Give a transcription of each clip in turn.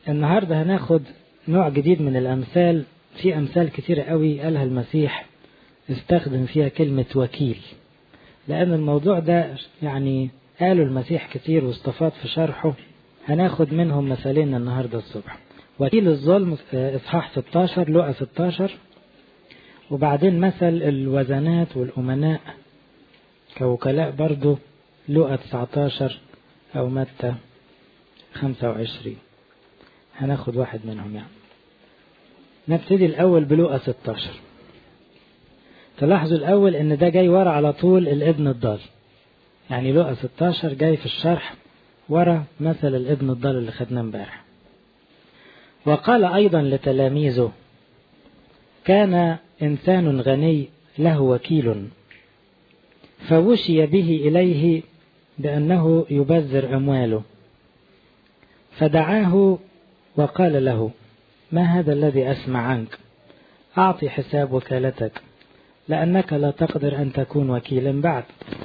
النهاردة هناخد نوع جديد من الأمثال في أمثال كتيرة قوي قالها المسيح استخدم فيها كلمة وكيل لأن الموضوع ده يعني قالوا المسيح كتير واستفاض في شرحه هناخد منهم مثالين النهاردة الصبح وكيل الظلم إصحاح 16 لقى 16 وبعدين مثل الوزنات والأمناء كوكلاء برضو لقى 19 أو متى 25 هناخد واحد منهم يعني نبتدي الأول بلقى 16 تلاحظوا الأول إن ده جاي ورا على طول الابن الضال يعني لقى 16 جاي في الشرح ورا مثل الابن الضال اللي خدناه امبارح وقال أيضا لتلاميذه كان إنسان غني له وكيل فوشي به إليه بأنه يبذر أمواله فدعاه وقال له ما هذا الذي أسمع عنك أعطي حساب وكالتك لأنك لا تقدر أن تكون وكيلا بعد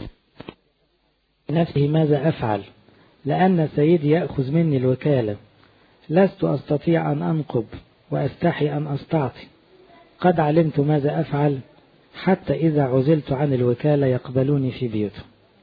نفسه ماذا أفعل لأن سيدي يأخذ مني الوكالة لست أستطيع أن أنقب وأستحي أن أستعطي قد علمت ماذا أفعل حتى إذا عزلت عن الوكالة يقبلوني في بيوته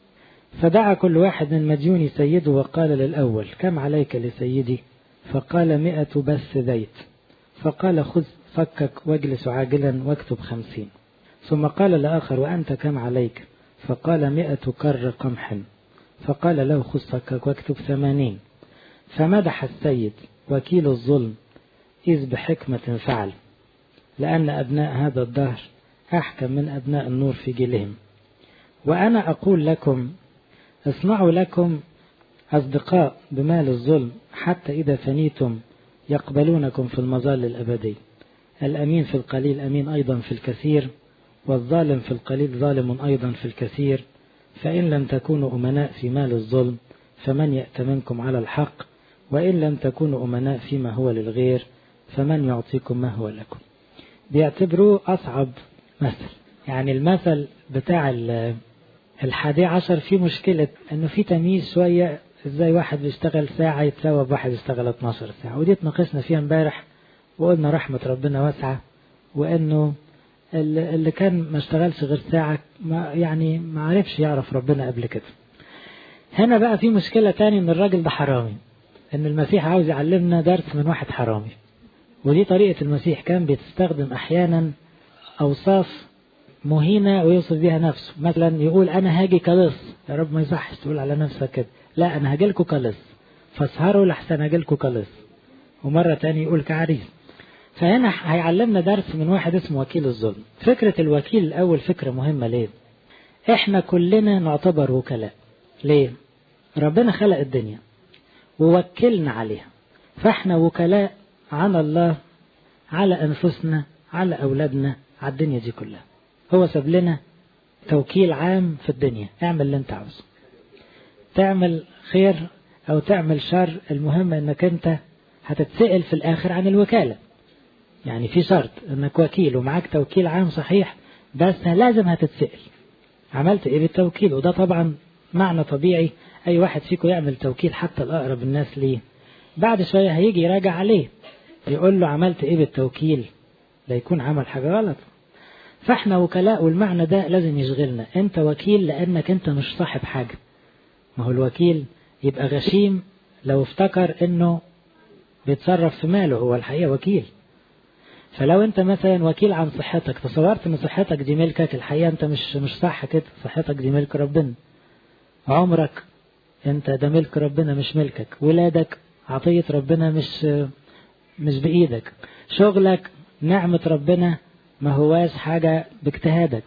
فدعا كل واحد من مديون سيده وقال للأول كم عليك لسيدي فقال مئة بس زيت فقال خذ فكك واجلس عاجلا واكتب خمسين ثم قال لآخر وأنت كم عليك فقال مئة كر قمح فقال له خذ فكك واكتب ثمانين فمدح السيد وكيل الظلم إذ بحكمة فعل لأن أبناء هذا الدهر أحكم من أبناء النور في جيلهم وأنا أقول لكم اصنعوا لكم أصدقاء بمال الظلم حتى إذا فنيتم يقبلونكم في المظال الأبدي الأمين في القليل أمين أيضا في الكثير والظالم في القليل ظالم أيضا في الكثير فإن لم تكونوا أمناء في مال الظلم فمن يأتمنكم على الحق وإن لم تكونوا أمناء فيما هو للغير فمن يعطيكم ما هو لكم بيعتبروه أصعب مثل يعني المثل بتاع الحادي عشر فيه مشكلة انه في تمييز شوية ازاي واحد بيشتغل ساعة يتساوى بواحد يشتغل 12 ساعة ودي اتناقشنا فيها امبارح وقلنا رحمة ربنا واسعة وانه اللي كان ما اشتغلش غير ساعة ما يعني ما عرفش يعرف ربنا قبل كده هنا بقى في مشكلة تاني ان الراجل ده حرامي ان المسيح عاوز يعلمنا درس من واحد حرامي ودي طريقة المسيح كان بتستخدم احيانا اوصاف مهينة ويوصف بيها نفسه مثلا يقول أنا هاجي كلص يا رب ما يصحش تقول على نفسك كده لا أنا هاجي لكم كلص فاسهروا لحسن هاجي لكم كلص ومرة تاني يقول كعريس فهنا هيعلمنا درس من واحد اسمه وكيل الظلم فكرة الوكيل الأول فكرة مهمة ليه احنا كلنا نعتبر وكلاء ليه ربنا خلق الدنيا ووكلنا عليها فاحنا وكلاء عن الله على أنفسنا على أولادنا على الدنيا دي كلها هو ساب لنا توكيل عام في الدنيا اعمل اللي انت عاوزه تعمل خير او تعمل شر المهم انك انت هتتسأل في الاخر عن الوكالة يعني في شرط انك وكيل ومعاك توكيل عام صحيح بس لازم هتتسأل عملت ايه بالتوكيل وده طبعا معنى طبيعي اي واحد فيكم يعمل توكيل حتى الاقرب الناس ليه بعد شوية هيجي يراجع عليه يقول له عملت ايه بالتوكيل لا يكون عمل حاجة غلط فاحنا وكلاء والمعنى ده لازم يشغلنا انت وكيل لانك انت مش صاحب حاجة ما هو الوكيل يبقى غشيم لو افتكر انه بيتصرف في ماله هو الحقيقة وكيل فلو انت مثلا وكيل عن صحتك تصورت ان صحتك دي ملكك الحقيقة انت مش مش صح كده صحتك دي ملك ربنا عمرك انت ده ملك ربنا مش ملكك ولادك عطية ربنا مش مش بإيدك شغلك نعمة ربنا ما هواش حاجة باجتهادك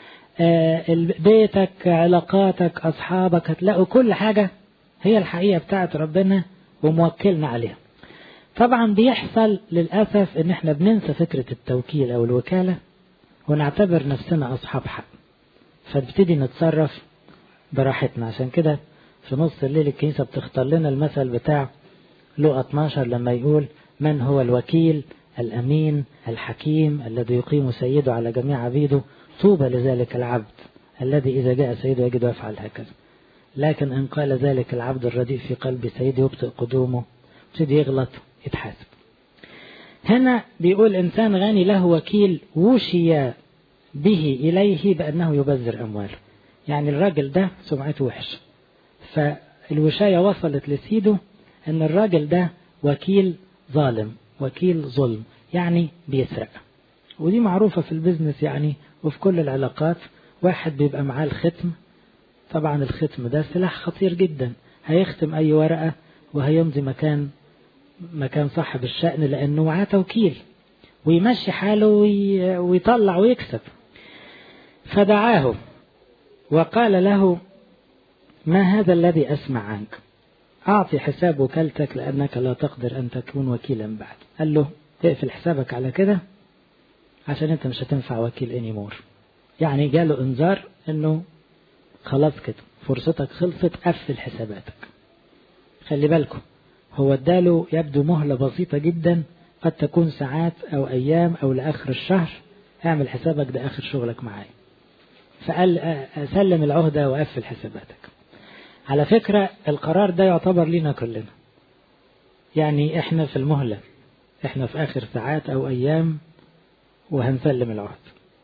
آه بيتك علاقاتك أصحابك هتلاقوا كل حاجة هي الحقيقة بتاعت ربنا وموكلنا عليها طبعا بيحصل للأسف ان احنا بننسى فكرة التوكيل او الوكالة ونعتبر نفسنا أصحاب حق فنبتدي نتصرف براحتنا عشان كده في نص الليل الكنيسة بتختار لنا المثل بتاع لقى 12 لما يقول من هو الوكيل الأمين الحكيم الذي يقيم سيده على جميع عبيده طوبى لذلك العبد الذي إذا جاء سيده يجد يفعل هكذا لكن إن قال ذلك العبد الرديء في قلب سيده يبطئ قدومه يبتدي يغلط يتحاسب هنا بيقول إنسان غني له وكيل وشي به إليه بأنه يبذر أمواله يعني الراجل ده سمعته وحشة فالوشاية وصلت لسيده أن الراجل ده وكيل ظالم وكيل ظلم يعني بيسرق ودي معروفة في البزنس يعني وفي كل العلاقات واحد بيبقى معاه الختم طبعا الختم ده سلاح خطير جدا هيختم أي ورقة وهيمضي مكان مكان صاحب الشأن لأنه معاه توكيل ويمشي حاله ويطلع ويكسب فدعاه وقال له ما هذا الذي أسمع عنك أعطي حساب وكالتك لأنك لا تقدر أن تكون وكيلا بعد قال له اقفل حسابك على كده عشان أنت مش هتنفع وكيل انيمور يعني جاله انذار أنه خلاص كده فرصتك خلصت قفل حساباتك خلي بالكم هو اداله يبدو مهلة بسيطة جدا قد تكون ساعات أو أيام أو لآخر الشهر اعمل حسابك ده آخر شغلك معايا فقال سلم العهدة وقفل حساباتك على فكرة القرار ده يعتبر لنا كلنا يعني احنا في المهلة احنا في آخر ساعات أو أيام وهنسلم العهد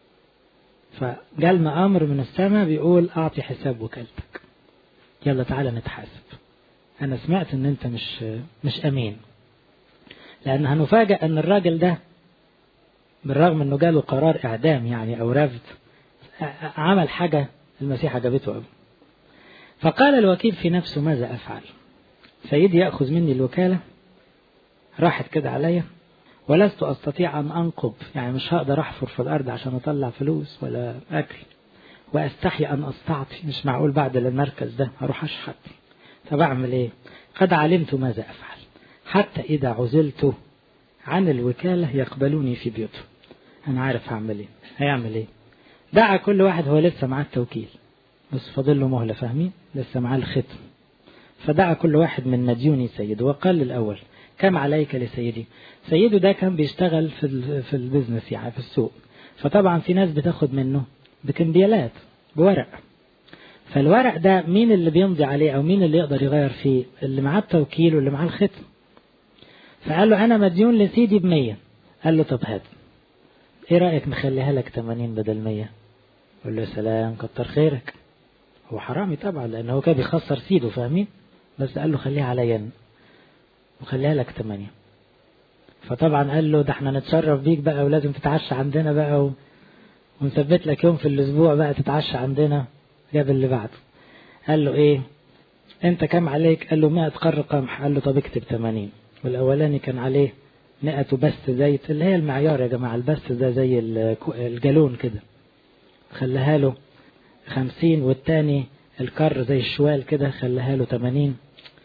فجالنا أمر من السماء بيقول أعطي حساب وكالتك يلا تعالى نتحاسب أنا سمعت إن أنت مش مش أمين لأن هنفاجأ أن الراجل ده بالرغم إنه جاله قرار إعدام يعني أو رفض عمل حاجة المسيح عجبته قوي فقال الوكيل في نفسه ماذا أفعل سيدي يأخذ مني الوكالة راحت كده عليا ولست أستطيع أن أنقب يعني مش هقدر أحفر في الأرض عشان أطلع فلوس ولا أكل وأستحي أن أستعطي مش معقول بعد المركز ده أروح أشحت طب أعمل إيه قد علمت ماذا أفعل حتى إذا عزلت عن الوكالة يقبلوني في بيوته أنا عارف هعمل إيه هيعمل إيه دعا كل واحد هو لسه معاه التوكيل بس فاضل له مهلة فاهمين لسه معاه الختم فدعا كل واحد من مديوني سيده وقال للأول كم عليك لسيدي سيده ده كان بيشتغل في في البيزنس يعني في السوق فطبعا في ناس بتاخد منه بكمبيالات بورق فالورق ده مين اللي بيمضي عليه او مين اللي يقدر يغير فيه اللي معاه التوكيل واللي معاه الختم فقال له انا مديون لسيدي بمية قال له طب هات ايه رأيك نخليها لك 80 بدل 100 قال له سلام كتر خيرك هو حرامي طبعا لان هو كان بيخسر سيده فاهمين بس قال له خليها عليا وخليها لك 8 فطبعا قال له ده احنا نتشرف بيك بقى ولازم تتعشى عندنا بقى و... ونثبت لك يوم في الاسبوع بقى تتعشى عندنا جاب اللي بعده قال له ايه انت كم عليك قال له 100 قر قمح قال له طب اكتب 80 والاولاني كان عليه 100 بس زيت اللي هي المعيار يا جماعه البس ده زي الجالون كده خلاها له 50 والتاني الكر زي الشوال كده خلاها له 80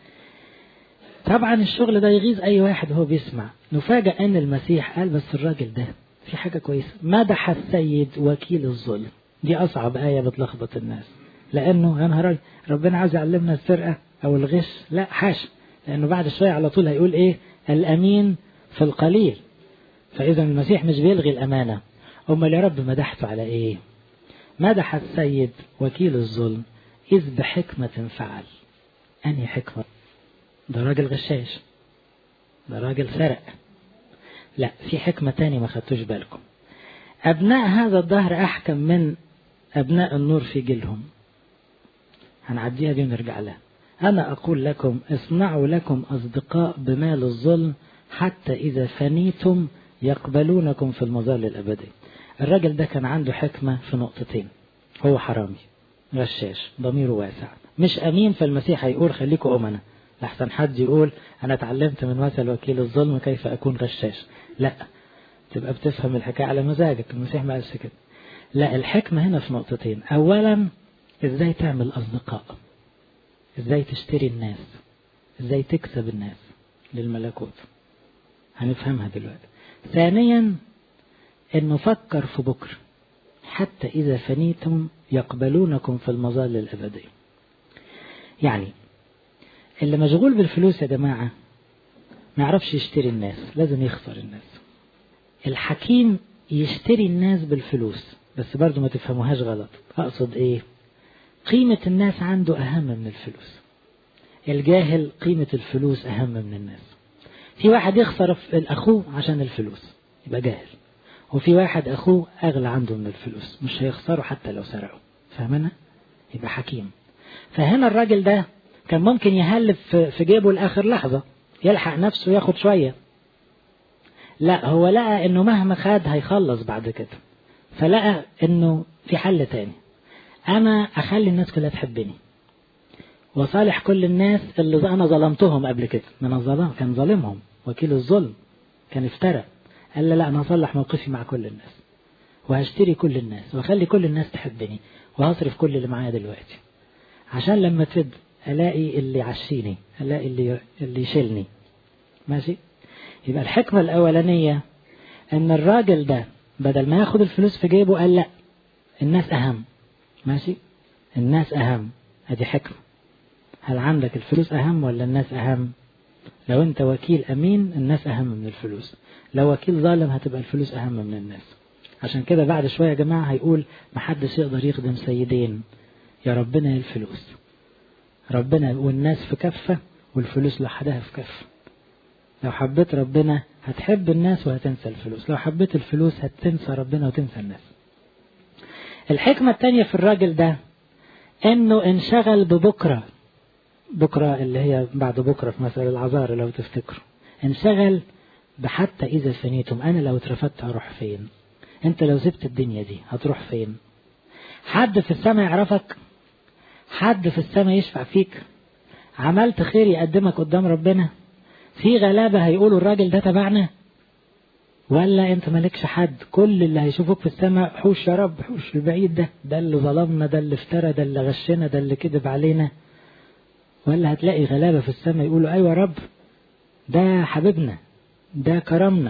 طبعا الشغل ده يغيظ اي واحد وهو بيسمع نفاجأ ان المسيح قال بس الراجل ده في حاجة كويسة مدح السيد وكيل الظلم دي اصعب آية بتلخبط الناس لانه يا نهار ربنا عاوز يعلمنا السرقة او الغش لا حاشا لانه بعد شوية على طول هيقول ايه الامين في القليل فاذا المسيح مش بيلغي الامانة امال يا رب مدحته على ايه مدح السيد وكيل الظلم إذ بحكمة فعل أنهي حكمة ده راجل غشاش ده راجل سرق لا في حكمة تاني ما خدتوش بالكم أبناء هذا الدهر أحكم من أبناء النور في جيلهم هنعديها دي ونرجع لها أنا أقول لكم اصنعوا لكم أصدقاء بمال الظلم حتى إذا فنيتم يقبلونكم في المظال الأبدي الراجل ده كان عنده حكمة في نقطتين هو حرامي غشاش ضميره واسع مش أمين فالمسيح هيقول خليكوا أمنا لحسن حد يقول أنا اتعلمت من مثل وكيل الظلم كيف أكون غشاش لا تبقى بتفهم الحكاية على مزاجك المسيح ما قالش كده لا الحكمة هنا في نقطتين أولا إزاي تعمل أصدقاء إزاي تشتري الناس إزاي تكسب الناس للملكوت هنفهمها دلوقتي ثانيا انه فكر في بكرة حتى اذا فنيتم يقبلونكم في المظال الابدية يعني اللي مشغول بالفلوس يا جماعة ما يعرفش يشتري الناس لازم يخسر الناس الحكيم يشتري الناس بالفلوس بس برضو ما تفهموهاش غلط اقصد ايه قيمة الناس عنده اهم من الفلوس الجاهل قيمة الفلوس اهم من الناس في واحد يخسر اخوه عشان الفلوس يبقى جاهل وفي واحد اخوه اغلى عنده من الفلوس مش هيخسره حتى لو سرقه فاهمنا يبقى حكيم فهنا الراجل ده كان ممكن يهلف في جيبه لاخر لحظه يلحق نفسه ياخد شويه لا هو لقى انه مهما خد هيخلص بعد كده فلقى انه في حل تاني انا اخلي الناس كلها تحبني وصالح كل الناس اللي انا ظلمتهم قبل كده من الظلام كان ظالمهم وكيل الظلم كان افترى قال لا لا انا هصلح موقفي مع كل الناس وهشتري كل الناس واخلي كل الناس تحبني وهصرف كل اللي معايا دلوقتي عشان لما تفد الاقي اللي يعشيني الاقي اللي اللي يشيلني ماشي يبقى الحكمة الأولانية إن الراجل ده بدل ما ياخد الفلوس في جيبه قال لا الناس أهم ماشي الناس أهم هذه حكمة هل عندك الفلوس أهم ولا الناس أهم لو أنت وكيل أمين الناس أهم من الفلوس لو وكيل ظالم هتبقى الفلوس أهم من الناس عشان كده بعد شوية يا جماعة هيقول محدش يقدر يخدم سيدين يا ربنا يا الفلوس ربنا والناس في كفة والفلوس لوحدها في كفة لو حبيت ربنا هتحب الناس وهتنسى الفلوس لو حبيت الفلوس هتنسى ربنا وتنسى الناس الحكمة التانية في الراجل ده انه انشغل ببكرة بكرة اللي هي بعد بكرة في مثل العذار لو تفتكروا انشغل بحتى إذا فنيتم أنا لو اترفدت هروح فين أنت لو سبت الدنيا دي هتروح فين حد في السماء يعرفك حد في السماء يشفع فيك عملت خير يقدمك قدام ربنا في غلابة هيقولوا الراجل ده تبعنا ولا انت مالكش حد كل اللي هيشوفوك في السماء حوش يا رب حوش البعيد ده ده اللي ظلمنا ده اللي افترى ده اللي غشنا ده اللي كذب علينا ولا هتلاقي غلابة في السماء يقولوا ايوه يا رب ده حبيبنا ده كرمنا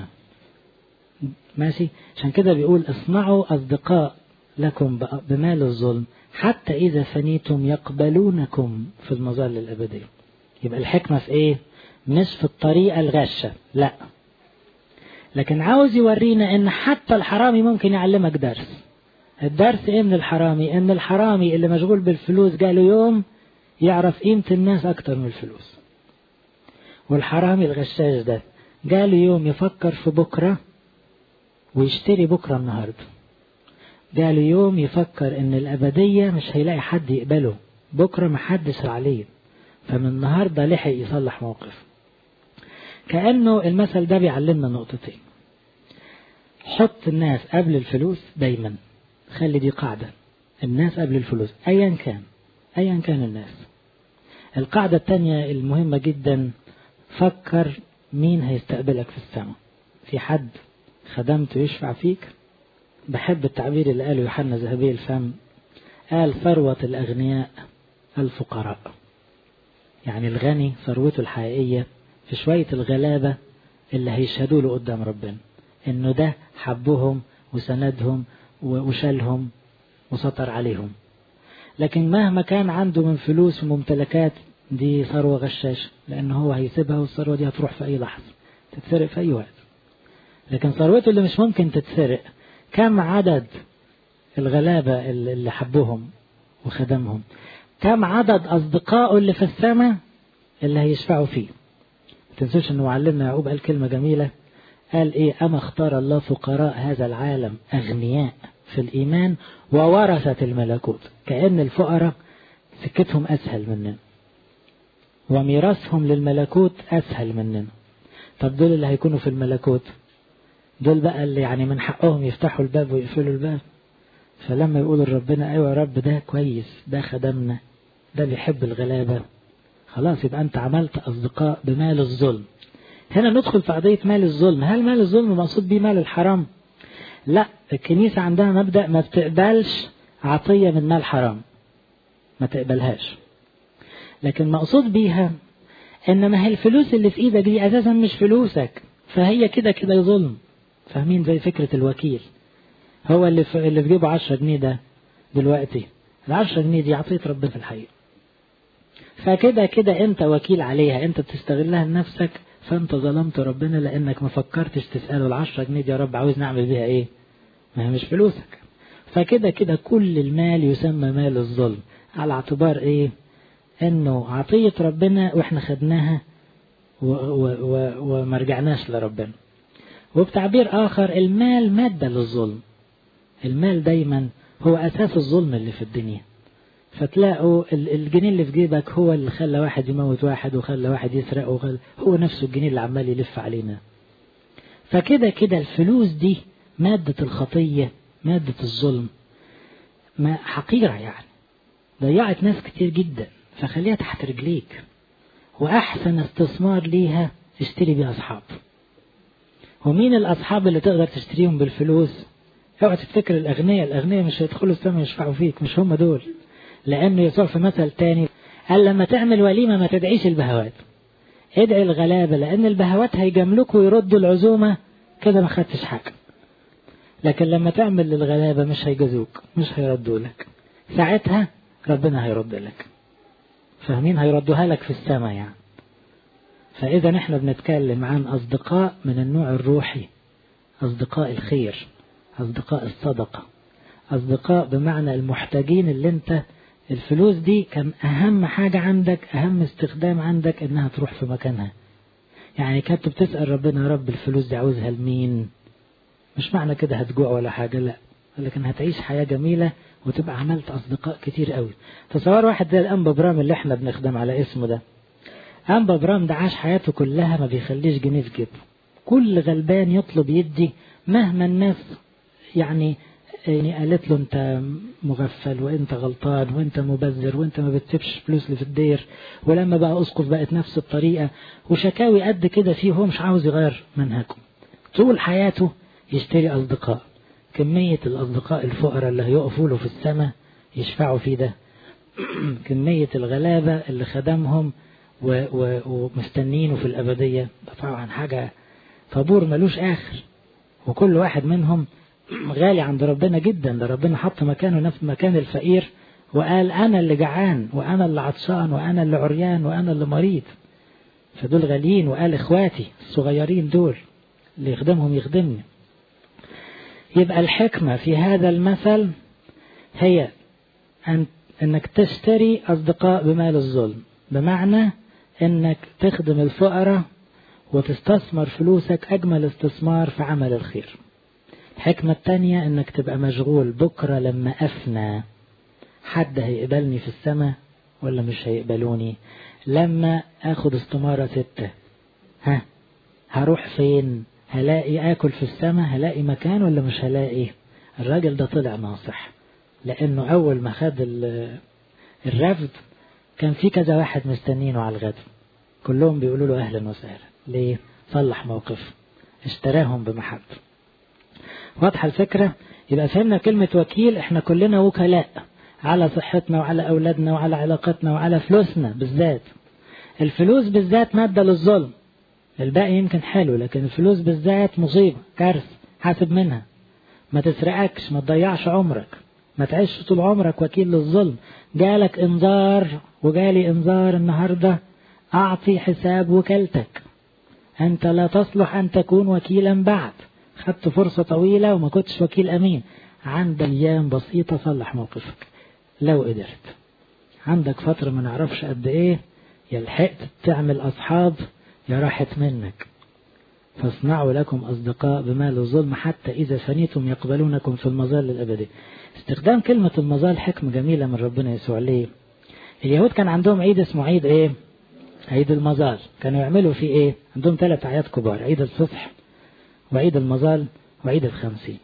ماشي عشان كده بيقول اصنعوا اصدقاء لكم بمال الظلم حتى اذا فنيتم يقبلونكم في المظل الابديه يبقى الحكمه في ايه مش في الطريقة الغشة لا لكن عاوز يورينا ان حتى الحرامي ممكن يعلمك درس الدرس ايه من الحرامي ان الحرامي اللي مشغول بالفلوس جاله يوم يعرف قيمة الناس اكتر من الفلوس والحرامي الغشاش ده جاله يوم يفكر في بكرة ويشتري بكرة النهاردة جاله يوم يفكر ان الابدية مش هيلاقي حد يقبله بكرة محدش عليه فمن النهاردة لحق يصلح موقف كأنه المثل ده بيعلمنا نقطتين حط الناس قبل الفلوس دايما خلي دي قاعدة الناس قبل الفلوس أيا كان أيا كان الناس القاعدة الثانية المهمة جدا فكر مين هيستقبلك في السماء في حد خدمته يشفع فيك بحب التعبير اللي قاله يوحنا ذهبي الفم قال ثروة الأغنياء الفقراء يعني الغني ثروته الحقيقية في شوية الغلابة اللي هيشهدوا له قدام ربنا انه ده حبهم وسندهم وشالهم وسطر عليهم لكن مهما كان عنده من فلوس وممتلكات دي ثروة غشاشة لأن هو هيسيبها والثروة دي هتروح في أي لحظة تتسرق في أي وقت لكن ثروته اللي مش ممكن تتسرق كم عدد الغلابة اللي حبهم وخدمهم كم عدد أصدقائه اللي في السماء اللي هيشفعوا فيه تنسوش أن معلمنا يعقوب قال كلمة جميلة قال إيه أما اختار الله فقراء هذا العالم أغنياء في الإيمان وورثة الملكوت كأن الفقراء سكتهم أسهل مننا وميراثهم للملكوت أسهل مننا طب دول اللي هيكونوا في الملكوت دول بقى اللي يعني من حقهم يفتحوا الباب ويقفلوا الباب فلما يقولوا لربنا ايوه يا رب ده كويس ده خدمنا ده بيحب الغلابه خلاص يبقى انت عملت اصدقاء بمال الظلم هنا ندخل في قضيه مال الظلم هل مال الظلم مقصود بيه مال الحرام لا الكنيسه عندها مبدا ما بتقبلش عطيه من مال حرام ما تقبلهاش لكن مقصود بيها ان ما هي الفلوس اللي في ايدك دي اساسا مش فلوسك فهي كده كده ظلم فاهمين زي فكره الوكيل هو اللي في اللي في جيبه 10 جنيه ده دلوقتي ال 10 جنيه دي عطيه ربنا في الحقيقه فكده كده انت وكيل عليها انت بتستغلها لنفسك فانت ظلمت ربنا لانك ما فكرتش تساله ال 10 جنيه دي يا رب عاوز نعمل بيها ايه ما هي مش فلوسك فكده كده كل المال يسمى مال الظلم على اعتبار ايه انه عطيه ربنا واحنا خدناها وما رجعناش لربنا وبتعبير آخر المال مادة للظلم المال دايما هو أساس الظلم اللي في الدنيا فتلاقوا الجنيه اللي في جيبك هو اللي خلى واحد يموت واحد وخلى واحد يسرق وخلى هو نفسه الجنيه اللي عمال يلف علينا فكده كده الفلوس دي مادة الخطية مادة الظلم ما حقيرة يعني ضيعت ناس كتير جدا فخليها تحت رجليك وأحسن استثمار ليها اشتري بيها أصحاب ومين الأصحاب اللي تقدر تشتريهم بالفلوس اوعى تفتكر الأغنياء الأغنياء مش هيدخلوا السماء يشفعوا فيك مش هم دول لأنه يسوع في مثل تاني قال لما تعمل وليمة ما تدعيش البهوات ادعي الغلابة لأن البهوات هيجاملوك ويردوا العزومة كده ما خدتش حاجة لكن لما تعمل للغلابة مش هيجازوك مش هيردوا لك ساعتها ربنا هيرد لك فاهمين هيردوها لك في السماء يعني فإذا احنا بنتكلم عن أصدقاء من النوع الروحي أصدقاء الخير أصدقاء الصدقة أصدقاء بمعنى المحتاجين اللي انت الفلوس دي كان أهم حاجة عندك أهم استخدام عندك إنها تروح في مكانها يعني كنت بتسأل ربنا يا رب الفلوس دي عاوزها لمين مش معنى كده هتجوع ولا حاجة لا لكن هتعيش حياة جميلة وتبقى عملت أصدقاء كتير قوي تصور واحد زي الأنبا برام اللي احنا بنخدم على اسمه ده أنبا برام ده عاش حياته كلها ما بيخليش جنيه في جيبه كل غلبان يطلب يدي مهما الناس يعني يعني قالت له انت مغفل وانت غلطان وانت مبذر وانت ما بتسيبش فلوس اللي في الدير ولما بقى اسقف بقت نفس الطريقه وشكاوي قد كده فيه هو مش عاوز يغير منهجه طول حياته يشتري اصدقاء كميه الاصدقاء الفقراء اللي هيقفوا له في السماء يشفعوا فيه ده كميه الغلابه اللي خدمهم و و ومستنينه في الابديه ده طبعا حاجه طابور ملوش اخر وكل واحد منهم غالي عند ربنا جدا ده ربنا حط مكانه نفس مكان الفقير وقال أنا اللي جعان وأنا اللي عطشان وأنا اللي عريان وأنا اللي مريض فدول غاليين وقال إخواتي الصغيرين دول اللي يخدمهم يخدمني يبقى الحكمة في هذا المثل هي أن أنك تشتري أصدقاء بمال الظلم بمعنى أنك تخدم الفقراء وتستثمر فلوسك أجمل استثمار في عمل الخير الحكمة التانية انك تبقى مشغول بكرة لما افنى حد هيقبلني في السماء ولا مش هيقبلوني لما اخد استمارة ستة ها هروح فين هلاقي اكل في السماء هلاقي مكان ولا مش هلاقي الراجل ده طلع ناصح لانه اول ما خد الرفض كان في كذا واحد مستنينه على الغد كلهم بيقولوا له اهلا وسهلا ليه صلح موقف اشتراهم بمحبه واضحة الفكرة يبقى فهمنا كلمة وكيل احنا كلنا وكلاء على صحتنا وعلى أولادنا وعلى علاقتنا وعلى فلوسنا بالذات الفلوس بالذات مادة للظلم الباقي يمكن حلو لكن الفلوس بالذات مصيبة كارثة حاسب منها ما تسرقكش ما تضيعش عمرك ما تعيش طول عمرك وكيل للظلم جالك انذار وجالي انذار النهاردة اعطي حساب وكالتك انت لا تصلح ان تكون وكيلا بعد خدت فرصة طويلة وما كنتش وكيل أمين عند أيام بسيطة صلح موقفك لو قدرت عندك فترة ما نعرفش قد إيه يا لحقت تعمل أصحاب يا راحت منك فاصنعوا لكم أصدقاء بمال الظلم حتى إذا فنيتم يقبلونكم في المظال الأبدي استخدام كلمة المظال حكمة جميلة من ربنا يسوع ليه اليهود كان عندهم عيد اسمه عيد ايه عيد المظال كانوا يعملوا فيه ايه عندهم ثلاث اعياد كبار عيد الفصح وعيد المظال وعيد الخمسين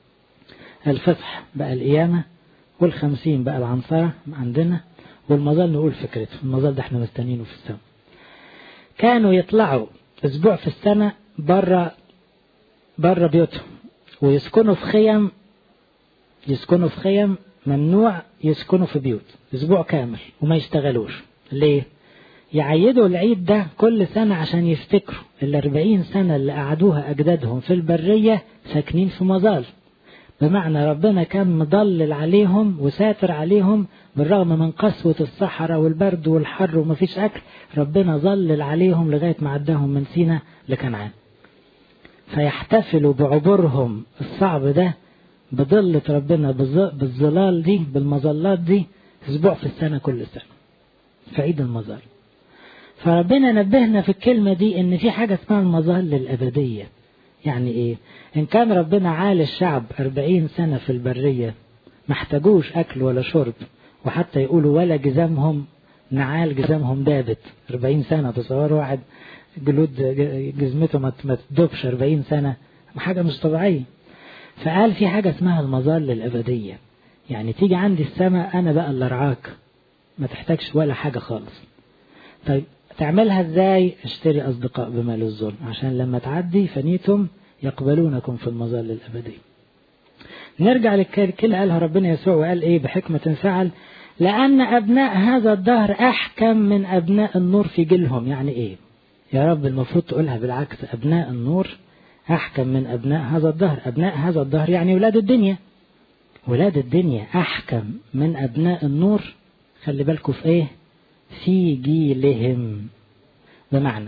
الفصح بقى القيامة والخمسين بقى العنصرة عندنا والمظال نقول فكرته المظال ده احنا مستنينه في السماء كانوا يطلعوا اسبوع في السنة برا برا بيوتهم ويسكنوا في خيم يسكنوا في خيم ممنوع يسكنوا في بيوت اسبوع كامل وما يشتغلوش ليه يعيدوا العيد ده كل سنة عشان يفتكروا الأربعين سنة اللي قعدوها أجدادهم في البرية ساكنين في مظال بمعنى ربنا كان مضلل عليهم وساتر عليهم بالرغم من قسوة الصحراء والبرد والحر ومفيش أكل ربنا ظلل عليهم لغاية ما عداهم من سينا لكنعان فيحتفلوا بعبورهم الصعب ده بضلة ربنا بالظلال دي بالمظلات دي أسبوع في السنة كل سنة في عيد المظال فربنا نبهنا في الكلمة دي ان في حاجة اسمها المظل الأبدية يعني ايه ان كان ربنا عال الشعب أربعين سنة في البرية ما احتاجوش أكل ولا شرب وحتى يقولوا ولا جزامهم نعال جزامهم دابت 40 سنة تصوروا واحد جلود جزمته ما تدوبش 40 سنة حاجة مش طبيعية فقال في حاجة اسمها المظل الأبدية يعني تيجي عندي السماء أنا بقى اللي أرعاك ما تحتاجش ولا حاجة خالص طيب تعملها ازاي اشتري أصدقاء بمال الظلم عشان لما تعدي فنيتم يقبلونكم في المظل الأبدي نرجع للكلمة قالها ربنا يسوع وقال ايه بحكمة فعل لأن أبناء هذا الدهر أحكم من أبناء النور في جيلهم يعني إيه يا رب المفروض تقولها بالعكس أبناء النور أحكم من أبناء هذا الدهر أبناء هذا الدهر يعني ولاد الدنيا ولاد الدنيا أحكم من أبناء النور خلي بالكم في إيه في جيلهم بمعنى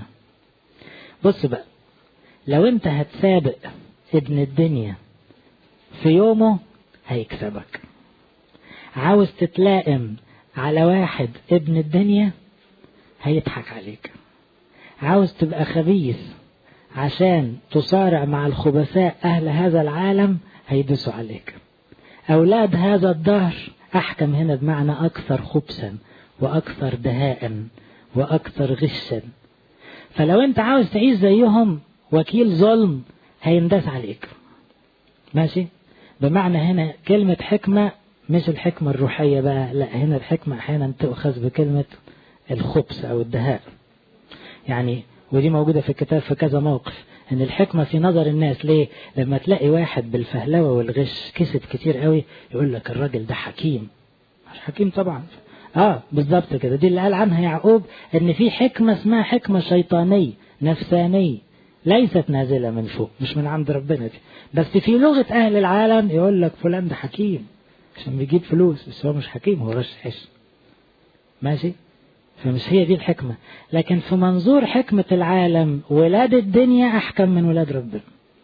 بص بقى لو أنت هتسابق ابن الدنيا في يومه هيكسبك عاوز تتلائم على واحد ابن الدنيا هيضحك عليك عاوز تبقى خبيث عشان تصارع مع الخبثاء أهل هذا العالم هيدوسوا عليك أولاد هذا الدهر أحكم هنا بمعنى أكثر خبثا وأكثر دهاء وأكثر غشا فلو أنت عاوز تعيش زيهم وكيل ظلم هينداس عليك ماشي بمعنى هنا كلمة حكمة مش الحكمة الروحية بقى لا هنا الحكمة أحيانا تؤخذ بكلمة الخبث أو الدهاء يعني ودي موجودة في الكتاب في كذا موقف ان الحكمة في نظر الناس ليه لما تلاقي واحد بالفهلوة والغش كسب كتير قوي يقول لك الراجل ده حكيم مش حكيم طبعا اه بالظبط كده دي اللي قال عنها يعقوب ان في حكمة اسمها حكمة شيطانية نفسانية ليست نازلة من فوق مش من عند ربنا دي بس في لغة اهل العالم يقول لك فلان ده حكيم عشان بيجيب فلوس بس هو مش حكيم هو غش حش ماشي فمش هي دي الحكمة لكن في منظور حكمة العالم ولاد الدنيا أحكم من ولاد ربنا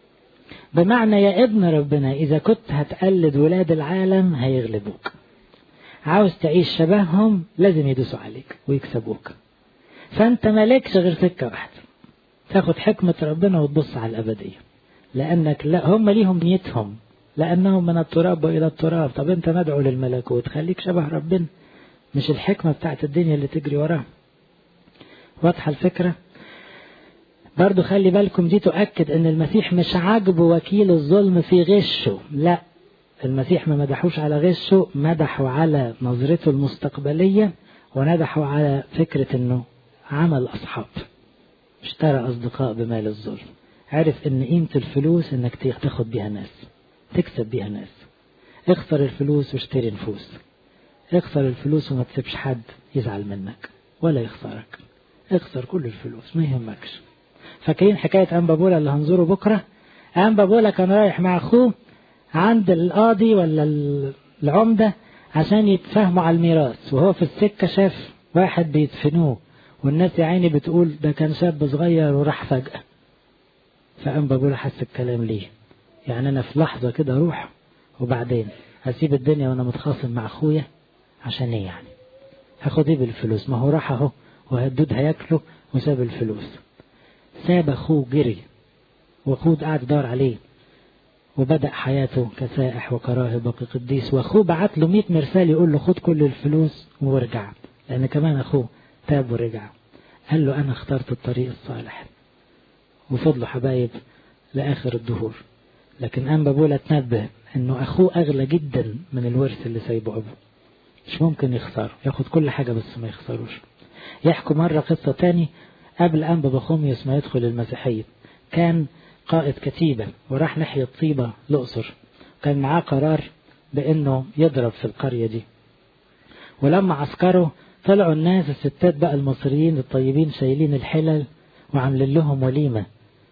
بمعنى يا ابن ربنا إذا كنت هتقلد ولاد العالم هيغلبوك عاوز تعيش شبههم لازم يدوسوا عليك ويكسبوك فأنت مالكش غير سكة واحدة تاخد حكمة ربنا وتبص على الأبدية لأنك لا هم ليهم نيتهم لأنهم من التراب وإلى التراب طب أنت مدعو للملكوت خليك شبه ربنا مش الحكمة بتاعت الدنيا اللي تجري وراها واضحة الفكرة برضو خلي بالكم دي تؤكد ان المسيح مش عاجبه وكيل الظلم في غشه لا المسيح ما مدحوش على غشه مدحوا على نظرته المستقبلية وندحوا على فكرة انه عمل اصحاب اشترى اصدقاء بمال الظلم عرف ان قيمة الفلوس انك تاخد بيها ناس تكسب بيها ناس اخسر الفلوس واشتري نفوس اخسر الفلوس وما تسيبش حد يزعل منك ولا يخسرك اخسر كل الفلوس ما يهمكش فاكرين حكاية أنبا بولا اللي هنزوره بكرة أنبا بولا كان رايح مع أخوه عند القاضي ولا العمدة عشان يتفاهموا على الميراث وهو في السكة شاف واحد بيدفنوه والناس يا عيني بتقول ده كان شاب صغير وراح فجأة فأنبا بولا حس الكلام ليه يعني أنا في لحظة كده أروح وبعدين هسيب الدنيا وأنا متخاصم مع أخويا عشان ايه يعني هاخد ايه بالفلوس ما هو راح اهو وهدود هياكله وساب الفلوس ساب اخوه جري واخوه قاعد يدور عليه وبدأ حياته كسائح وكراهب وكقديس واخوه بعت له 100 مرسال يقول له خد كل الفلوس وارجع لان كمان اخوه تاب ورجع قال له انا اخترت الطريق الصالح وفضلوا حبايب لاخر الدهور لكن انبا بولا تنبه انه اخوه اغلى جدا من الورث اللي سايبه ابوه مش ممكن يخسر ياخد كل حاجة بس ما يخسروش يحكوا مرة قصة تاني قبل أنبا بخوميوس ما يدخل المسيحية كان قائد كتيبة وراح ناحية طيبة الأقصر كان معاه قرار بأنه يضرب في القرية دي ولما عسكروا طلعوا الناس الستات بقى المصريين الطيبين شايلين الحلل وعاملين لهم وليمة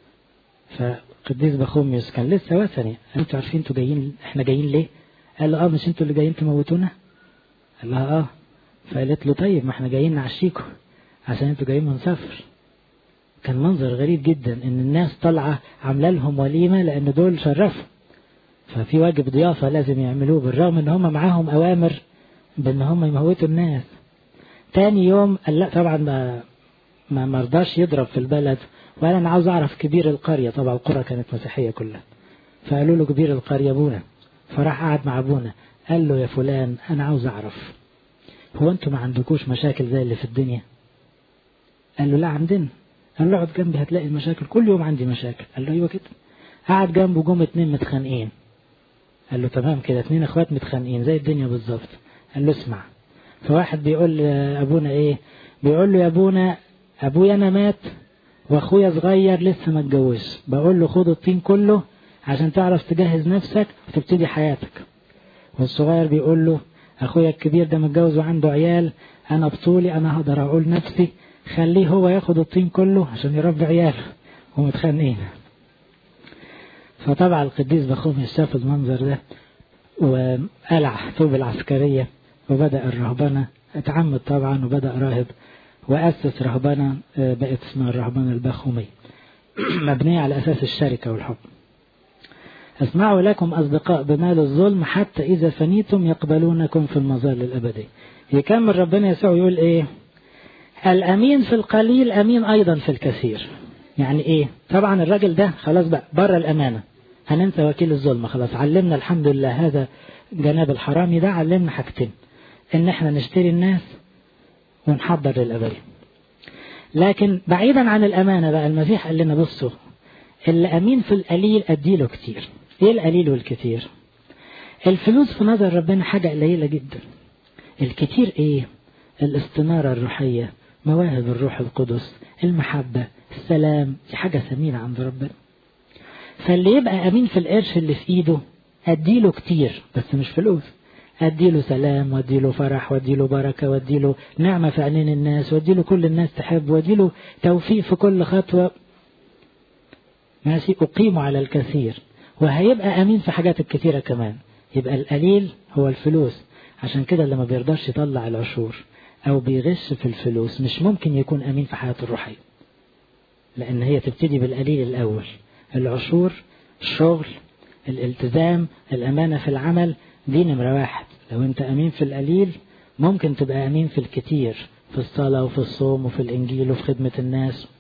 فقديس بخوميوس كان لسه وثني انتوا عارفين انتوا جايين احنا جايين ليه؟ قال له اه مش انتوا اللي جايين تموتونا؟ قال لها اه فقالت له طيب ما احنا جايين نعشيكم عشان انتوا جايين من سفر كان منظر غريب جدا ان الناس طالعه عامله لهم وليمه لان دول شرفوا ففي واجب ضيافه لازم يعملوه بالرغم ان هم معاهم اوامر بان هم يموتوا الناس تاني يوم قال لا طبعا ما ما مرضاش يضرب في البلد وقال انا عاوز اعرف كبير القرية طبعا القرى كانت مسيحية كلها فقالوا له كبير القرية ابونا فراح قعد مع ابونا قال له يا فلان انا عاوز اعرف هو انتوا ما عندكوش مشاكل زي اللي في الدنيا قال له لا عندنا قال له اقعد جنبي هتلاقي المشاكل كل يوم عندي مشاكل قال له ايوه كده قعد جنبه جم اتنين متخانقين قال له تمام كده اتنين اخوات متخانقين زي الدنيا بالظبط قال له اسمع فواحد بيقول لابونا ايه بيقول له يا ابونا ابويا انا مات واخويا صغير لسه ما اتجوزش بقول له خد الطين كله عشان تعرف تجهز نفسك وتبتدي حياتك والصغير بيقول له اخويا الكبير ده متجوز وعنده عيال انا بطولي انا هقدر اقول نفسي خليه هو ياخد الطين كله عشان يربي عياله ومتخانقين فطبعا القديس بخومي شاف المنظر ده وقلع ثوب العسكرية وبدأ الرهبنة اتعمد طبعا وبدأ راهب وأسس رهبنة بقت اسمها الرهبنة البخومية مبنية على أساس الشركة والحب اسمعوا لكم أصدقاء بمال الظلم حتى إذا فنيتم يقبلونكم في المظال الأبدية يكمل ربنا يسوع يقول إيه الأمين في القليل أمين أيضا في الكثير يعني إيه طبعا الراجل ده خلاص بقى بره الأمانة هننسى وكيل الظلم خلاص علمنا الحمد لله هذا جناب الحرامي ده علمنا حاجتين ان احنا نشتري الناس ونحضر للأبدية لكن بعيدا عن الأمانة بقى المسيح قال لنا بصوا اللي أمين في القليل أديله كتير إيه القليل والكتير الفلوس في نظر ربنا حاجة قليلة جدا الكتير إيه الاستنارة الروحية مواهب الروح القدس المحبة السلام دي حاجة ثمينة عند ربنا فاللي يبقى أمين في القرش اللي في إيده أديله كتير بس مش فلوس أديله سلام وأديله فرح وأديله بركة وأديله نعمة في عينين الناس وأديله كل الناس تحب وأديله توفيق في كل خطوة ماشي أقيمه على الكثير وهيبقى أمين في حاجات الكثيرة كمان يبقى القليل هو الفلوس عشان كده اللي ما بيرضاش يطلع العشور أو بيغش في الفلوس مش ممكن يكون أمين في حياته الروحية لأن هي تبتدي بالقليل الأول العشور الشغل الالتزام الأمانة في العمل دي نمرة واحد لو أنت أمين في القليل ممكن تبقى أمين في الكتير في الصلاة وفي الصوم وفي الإنجيل وفي خدمة الناس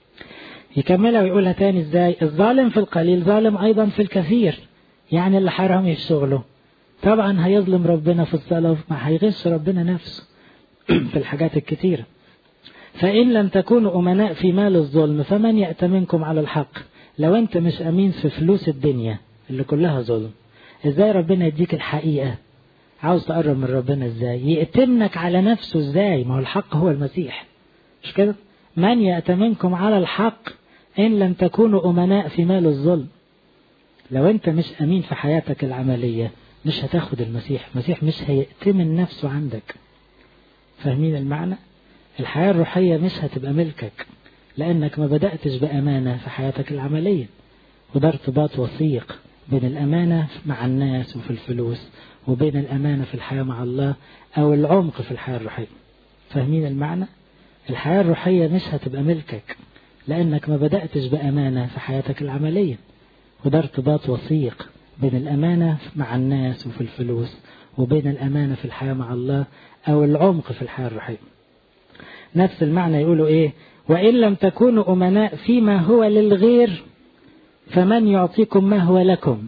يكملها ويقولها تاني ازاي الظالم في القليل ظالم أيضا في الكثير يعني اللي حرامي في شغله طبعا هيظلم ربنا في الصلاة ما هيغش ربنا نفسه في الحاجات الكتيرة فإن لم تكونوا أمناء في مال الظلم فمن يأتمنكم على الحق لو أنت مش أمين في فلوس الدنيا اللي كلها ظلم إزاي ربنا يديك الحقيقة عاوز تقرب من ربنا إزاي يأتمنك على نفسه إزاي ما هو الحق هو المسيح مش كده من يأتمنكم على الحق إن لم تكونوا أمناء في مال الظلم لو أنت مش أمين في حياتك العملية مش هتاخد المسيح المسيح مش هيأتمن نفسه عندك فاهمين المعنى الحياة الروحية مش هتبقى ملكك لأنك ما بدأتش بأمانة في حياتك العملية وده ارتباط وثيق بين الأمانة مع الناس وفي الفلوس وبين الأمانة في الحياة مع الله أو العمق في الحياة الروحية فاهمين المعنى الحياة الروحية مش هتبقى ملكك لأنك ما بدأتش بأمانة في حياتك العملية وده ارتباط وثيق بين الأمانة مع الناس وفي الفلوس وبين الأمانة في الحياة مع الله أو العمق في الحياة الروحية نفس المعنى يقولوا إيه وإن لم تكونوا أمناء فيما هو للغير فمن يعطيكم ما هو لكم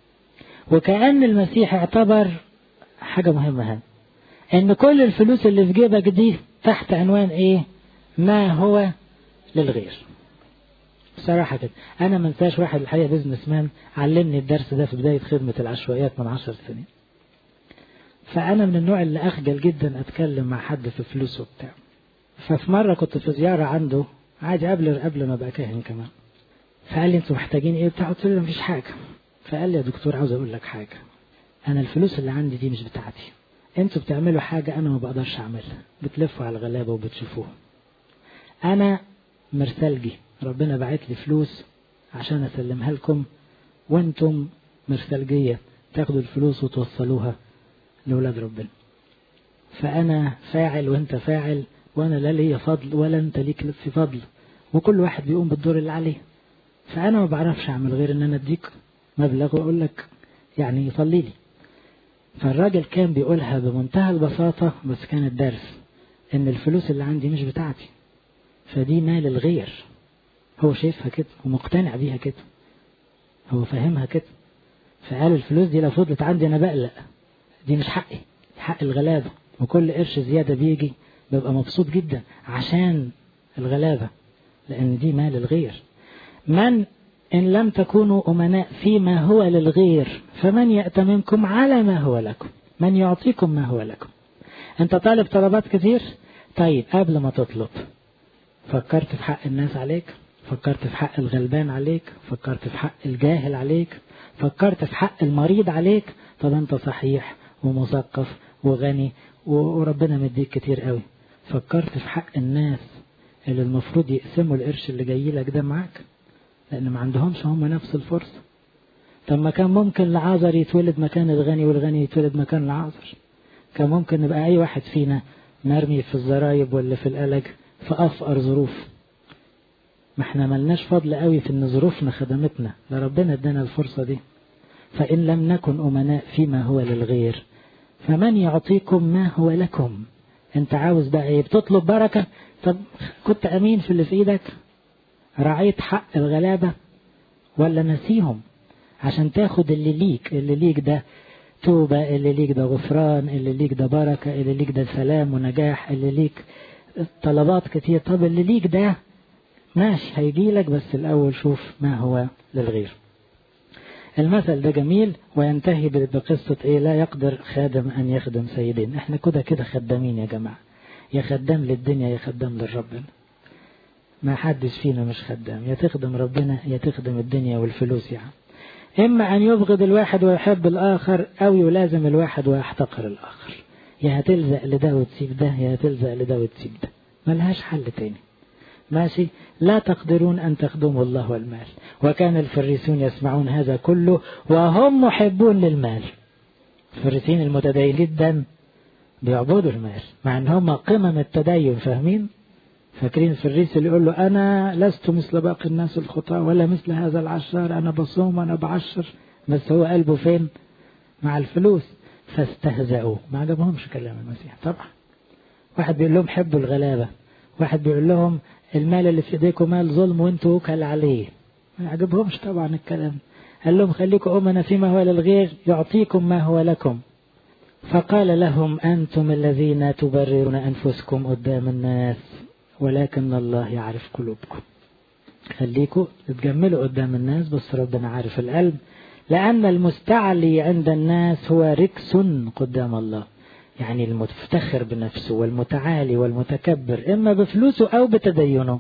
وكأن المسيح اعتبر حاجة مهمة هنا ان كل الفلوس اللي في جيبك دي تحت عنوان ايه ما هو للغير بصراحة كده أنا ما انساش واحد الحقيقة بزنس مان علمني الدرس ده في بداية خدمة العشوائيات من عشر سنين فأنا من النوع اللي أخجل جدا أتكلم مع حد في فلوسه وبتاع ففي مرة كنت في زيارة عنده عادي قبل قبل ما أبقى كاهن كمان فقال لي أنتوا محتاجين إيه بتاع قلت له مفيش حاجة فقال لي يا دكتور عاوز أقول لك حاجة أنا الفلوس اللي عندي دي مش بتاعتي أنتوا بتعملوا حاجة أنا ما بقدرش أعملها بتلفوا على الغلابة وبتشوفوها أنا مرسلجي ربنا بعت لي فلوس عشان أسلمها لكم وأنتم مرسلجية تاخدوا الفلوس وتوصلوها لأولاد ربنا فأنا فاعل وأنت فاعل وأنا لا لي فضل ولا أنت ليك في فضل وكل واحد بيقوم بالدور اللي عليه فأنا ما بعرفش أعمل غير إن أنا أديك مبلغ وأقول لك يعني صلي لي فالراجل كان بيقولها بمنتهى البساطة بس كانت درس إن الفلوس اللي عندي مش بتاعتي فدي مال الغير هو شايفها كده ومقتنع بيها كده هو فاهمها كده فقال الفلوس دي لو فضلت عندي انا بقلق دي مش حقي حق الغلابة وكل قرش زيادة بيجي ببقى مبسوط جدا عشان الغلابة لأن دي مال الغير من إن لم تكونوا أمناء فيما هو للغير فمن يأتمنكم على ما هو لكم من يعطيكم ما هو لكم أنت طالب طلبات كتير طيب قبل ما تطلب فكرت في حق الناس عليك فكرت في حق الغلبان عليك فكرت في حق الجاهل عليك فكرت في حق المريض عليك طب أنت صحيح ومثقف وغني وربنا مديك كتير قوي فكرت في حق الناس اللي المفروض يقسموا القرش اللي جاي لك ده معاك لان ما عندهمش هم نفس الفرصة طب ما كان ممكن العازر يتولد مكان الغني والغني يتولد مكان العازر كان ممكن نبقى اي واحد فينا مرمي في الزرايب ولا في القلق في افقر ظروف ما احنا ملناش فضل قوي في ان ظروفنا خدمتنا ده ربنا ادانا الفرصة دي فإن لم نكن أمناء فيما هو للغير فمن يعطيكم ما هو لكم انت عاوز بقى ايه بتطلب بركة طب كنت أمين في اللي في ايدك رعيت حق الغلابة ولا نسيهم عشان تاخد اللي ليك اللي ليك ده توبة اللي ليك ده غفران اللي ليك ده بركة اللي ليك ده سلام ونجاح اللي ليك طلبات كتير طب اللي ليك ده ماشي هيجيلك بس الأول شوف ما هو للغير المثل ده جميل وينتهي بقصة ايه لا يقدر خادم ان يخدم سيدين احنا كده كده خدامين يا جماعة يا خدام للدنيا يا خدام للربنا ما حدش فينا مش خدام يا تخدم ربنا يا تخدم الدنيا والفلوس يعني اما ان يبغض الواحد ويحب الاخر او يلازم الواحد ويحتقر الاخر يا هتلزق لده وتسيب ده يا هتلزق لده وتسيب ده ملهاش حل تاني ماشي لا تقدرون أن تخدموا الله والمال وكان الفريسون يسمعون هذا كله وهم محبون للمال الفريسين المتدين جدا بيعبدوا المال مع ان هم قمم التدين فاهمين فاكرين الفريس اللي يقول له انا لست مثل باقي الناس الخطاة ولا مثل هذا العشار انا بصوم وانا بعشر بس هو قلبه فين مع الفلوس فاستهزأوا ما عجبهمش كلام المسيح طبعا واحد بيقول لهم حبوا الغلابة واحد بيقول لهم المال اللي في ايديكم مال ظلم وانتوا وكل عليه ما عجبهمش طبعا الكلام قال لهم خليكم أمنا فيما هو للغير يعطيكم ما هو لكم فقال لهم أنتم الذين تبررون أنفسكم قدام الناس ولكن الله يعرف قلوبكم خليكم تتجملوا قدام الناس بس ربنا عارف القلب لأن المستعلي عند الناس هو ركس قدام الله يعني المفتخر بنفسه والمتعالي والمتكبر إما بفلوسه أو بتدينه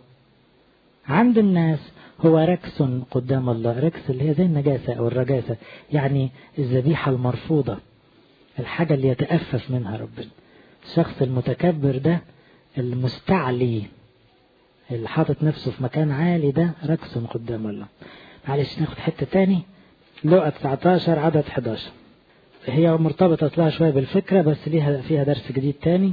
عند الناس هو ركس قدام الله ركس اللي هي زي النجاسة أو الرجاسة يعني الذبيحة المرفوضة الحاجة اللي يتأفف منها ربنا الشخص المتكبر ده المستعلي اللي حاطط نفسه في مكان عالي ده ركس قدام الله معلش ناخد حتة تاني لقى 19 عدد 11 هي مرتبطة لها شوية بالفكرة بس ليها فيها درس جديد تاني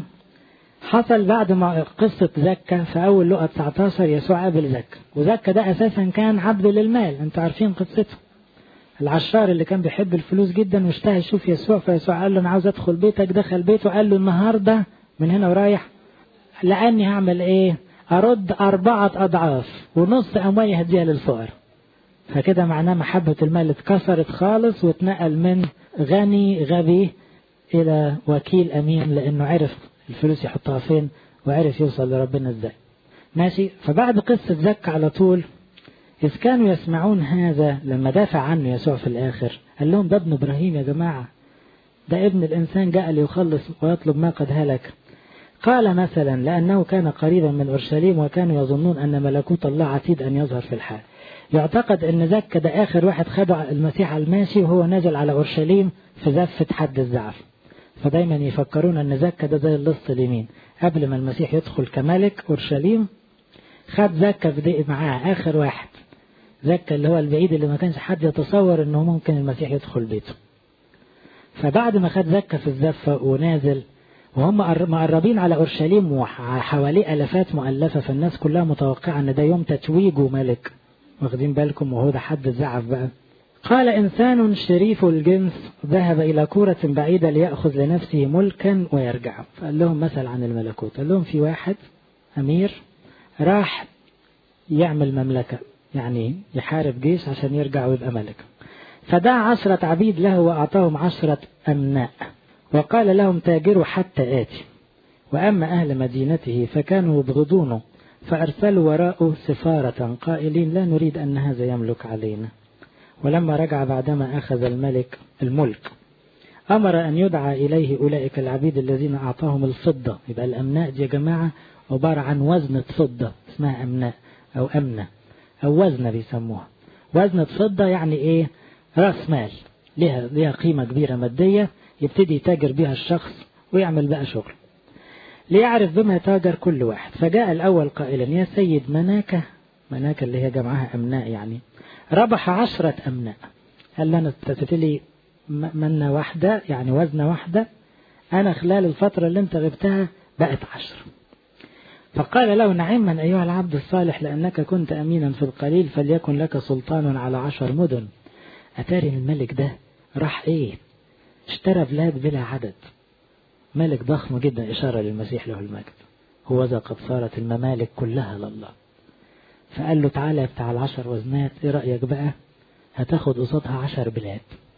حصل بعد ما قصة زكا في أول لقى 19 يسوع قابل زكا وزكا ده أساسا كان عبد للمال أنتوا عارفين قصته العشار اللي كان بيحب الفلوس جدا واشتهى يشوف يسوع فيسوع قال له أنا عاوز أدخل بيتك دخل بيته قال له النهاردة من هنا ورايح لأني هعمل إيه أرد أربعة أضعاف ونص أموالي هديها للفقراء فكده معناه محبة المال اتكسرت خالص واتنقل من غني غبي إلى وكيل أمين لأنه عرف الفلوس يحطها فين وعرف يوصل لربنا ازاي ماشي فبعد قصة زكا على طول إذ كانوا يسمعون هذا لما دافع عنه يسوع في الآخر قال لهم ده ابن إبراهيم يا جماعة ده ابن الإنسان جاء ليخلص ويطلب ما قد هلك قال مثلا لأنه كان قريبا من أورشليم وكانوا يظنون أن ملكوت الله عتيد أن يظهر في الحال يعتقد أن زكا ده آخر واحد خده المسيح على الماشي وهو نازل على أورشليم في زفة حد الزعف فدايما يفكرون أن زكا ده زي اللص اليمين قبل ما المسيح يدخل كملك أورشليم خد زكا في معاه آخر واحد زكا اللي هو البعيد اللي ما كانش حد يتصور أنه ممكن المسيح يدخل بيته فبعد ما خد زكا في الزفة ونازل وهم مقربين على أورشليم وحواليه ألفات مؤلفة فالناس كلها متوقعة أن ده يوم تتويجه ملك واخدين بالكم وهو ده حد الزعف بقى قال إنسان شريف الجنس ذهب إلى كورة بعيدة ليأخذ لنفسه ملكا ويرجع فقال لهم مثل عن الملكوت قال لهم في واحد أمير راح يعمل مملكة يعني يحارب جيش عشان يرجع ويبقى ملك فدعا عشرة عبيد له وأعطاهم عشرة أمناء وقال لهم تاجروا حتى آتي وأما أهل مدينته فكانوا يبغضونه فأرسلوا وراءه سفارة قائلين لا نريد أن هذا يملك علينا ولما رجع بعدما أخذ الملك الملك أمر أن يدعى إليه أولئك العبيد الذين أعطاهم الفضة يبقى الأمناء دي يا جماعة عبارة عن وزنة فضة اسمها أمناء أو أمنة أو وزنة بيسموها وزنة فضة يعني إيه رأس مال لها, لها قيمة كبيرة مادية يبتدي يتاجر بها الشخص ويعمل بقى شغل ليعرف بما تاجر كل واحد فجاء الأول قائلا يا سيد مناكة مناكة اللي هي جمعها أمناء يعني ربح عشرة أمناء قال له أنا لي منة واحدة يعني وزنة واحدة أنا خلال الفترة اللي أنت غبتها بقت عشر فقال له نعما أيها العبد الصالح لأنك كنت أمينا في القليل فليكن لك سلطان على عشر مدن أتاري الملك ده راح إيه اشترى بلاد بلا عدد ملك ضخم جدا إشارة للمسيح له المجد هو ذا قد صارت الممالك كلها لله فقال له تعالى يا بتاع العشر وزنات ايه رأيك بقى هتاخد قصادها عشر بلاد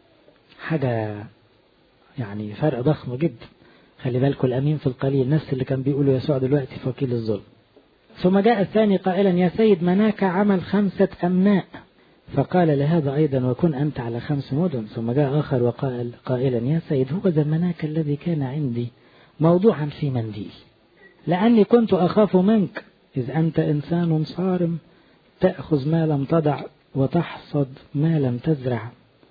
حاجة يعني فرق ضخم جدا خلي بالكم الأمين في القليل نفس اللي كان بيقولوا يسوع دلوقتي في وكيل الظلم ثم جاء الثاني قائلا يا سيد مناك عمل خمسة أمناء فقال لهذا أيضا وكن أنت على خمس مدن ثم جاء آخر وقال قائلا يا سيد هو ذا مناك الذي كان عندي موضوعا في منديل لأني كنت أخاف منك إذ أنت إنسان صارم تأخذ ما لم تضع وتحصد ما لم تزرع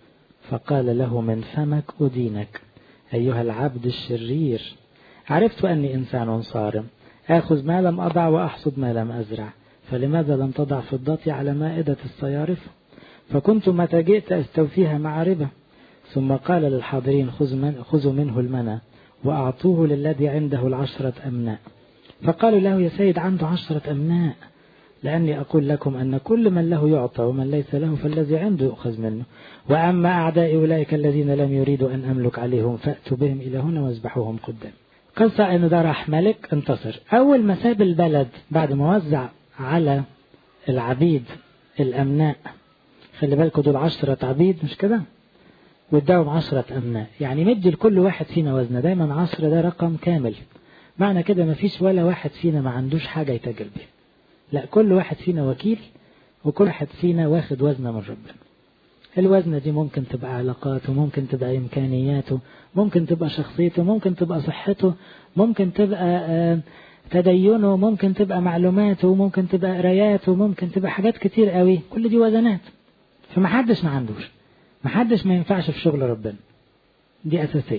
فقال له من فمك أدينك أيها العبد الشرير عرفت أني إنسان صارم آخذ ما لم أضع وأحصد ما لم أزرع فلماذا لم تضع فضتي على مائدة الصيارف فكنت متى جئت أستوفيها مع ربا ثم قال للحاضرين خذ من خذوا منه المنى وأعطوه للذي عنده العشرة أمناء فقالوا له يا سيد عنده عشرة أمناء لأني أقول لكم أن كل من له يعطى ومن ليس له فالذي عنده يؤخذ منه وأما أعداء أولئك الذين لم يريدوا أن أملك عليهم فأتوا بهم إلى هنا واذبحوهم قدام قصة أنه ده راح ملك انتصر أول ما ساب البلد بعد ما وزع على العبيد الأمناء خلي بالكم دول عشرة عبيد مش كده واداهم عشرة أمناء يعني مدي لكل واحد فينا وزنه دايما عشرة ده رقم كامل معنى كده ما فيش ولا واحد فينا ما عندوش حاجة يتاجر بيها لا كل واحد فينا وكيل وكل واحد فينا واخد وزنه من ربنا الوزنة دي ممكن تبقى علاقاته ممكن تبقى إمكانياته ممكن تبقى شخصيته ممكن تبقى صحته ممكن تبقى تدينه ممكن تبقى معلوماته ممكن تبقى قراياته ممكن تبقى حاجات كتير قوي كل دي وزنات فمحدش ما عندوش محدش ما ينفعش في شغل ربنا دي أساسية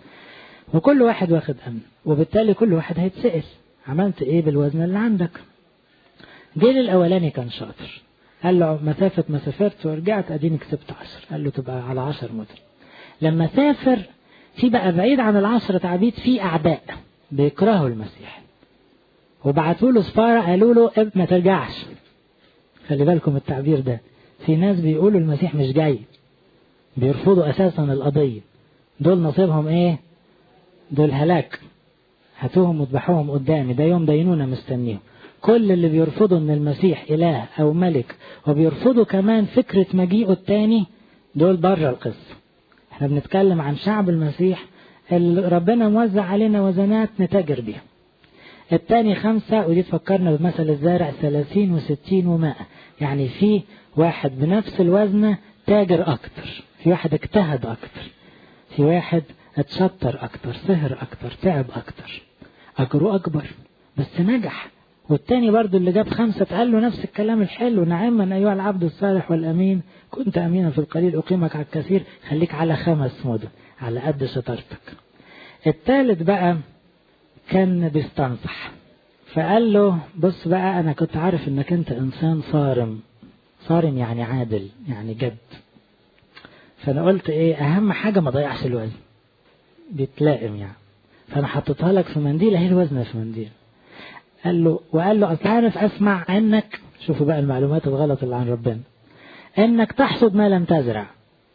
وكل واحد واخد أمن وبالتالي كل واحد هيتسأل عملت ايه بالوزن اللي عندك جيل الأولاني كان شاطر قال له مسافة ما سافرت ورجعت أديني كسبت عشر قال له تبقى على عشر مدن لما سافر في بقى بعيد عن العشرة عبيد في أعداء بيكرهوا المسيح وبعتوا له سفارة قالوا له ما ترجعش خلي بالكم التعبير ده في ناس بيقولوا المسيح مش جاي بيرفضوا أساسا القضية دول نصيبهم إيه دول هلاك هاتوهم وذبحوهم قدامي ده يوم دينونا مستنيهم كل اللي بيرفضوا ان المسيح اله او ملك وبيرفضوا كمان فكرة مجيئه التاني دول بره القصة احنا بنتكلم عن شعب المسيح اللي ربنا موزع علينا وزنات نتاجر بيها التاني خمسة ودي تفكرنا بمثل الزارع ثلاثين وستين ومائة يعني في واحد بنفس الوزنة تاجر أكتر في واحد اجتهد أكتر في واحد اتشطر أكتر سهر أكتر تعب أكتر أجره أكبر بس نجح والتاني برضو اللي جاب خمسة قال له نفس الكلام الحلو نعما أيها العبد الصالح والأمين كنت أمينا في القليل أقيمك على الكثير خليك على خمس مدن على قد شطارتك التالت بقى كان بيستنصح فقال له بص بقى أنا كنت عارف إنك أنت إنسان صارم صارم يعني عادل يعني جد فأنا قلت إيه أهم حاجة ما ضيعش الوزن بيتلائم يعني فأنا حطيتها لك في منديل أهي الوزن في منديل قال له وقال له أصل عارف أسمع أنك شوفوا بقى المعلومات الغلط اللي عن ربنا أنك تحصد ما لم تزرع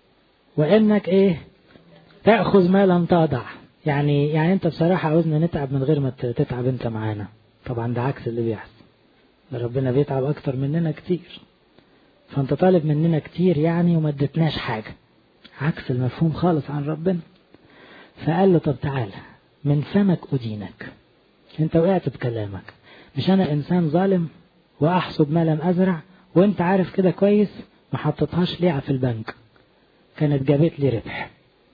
وأنك إيه تأخذ ما لم تضع يعني يعني أنت بصراحة عاوزنا نتعب من غير ما تتعب أنت معانا طبعا ده عكس اللي بيحصل ده ربنا بيتعب أكتر مننا كتير فأنت طالب مننا كتير يعني وما ادتناش حاجة عكس المفهوم خالص عن ربنا فقال له طب تعالى من فمك أدينك انت وقعت بكلامك مش أنا إنسان ظالم وأحصد ما لم أزرع وانت عارف كده كويس ما حطيتهاش ليه في البنك كانت جابت لي ربح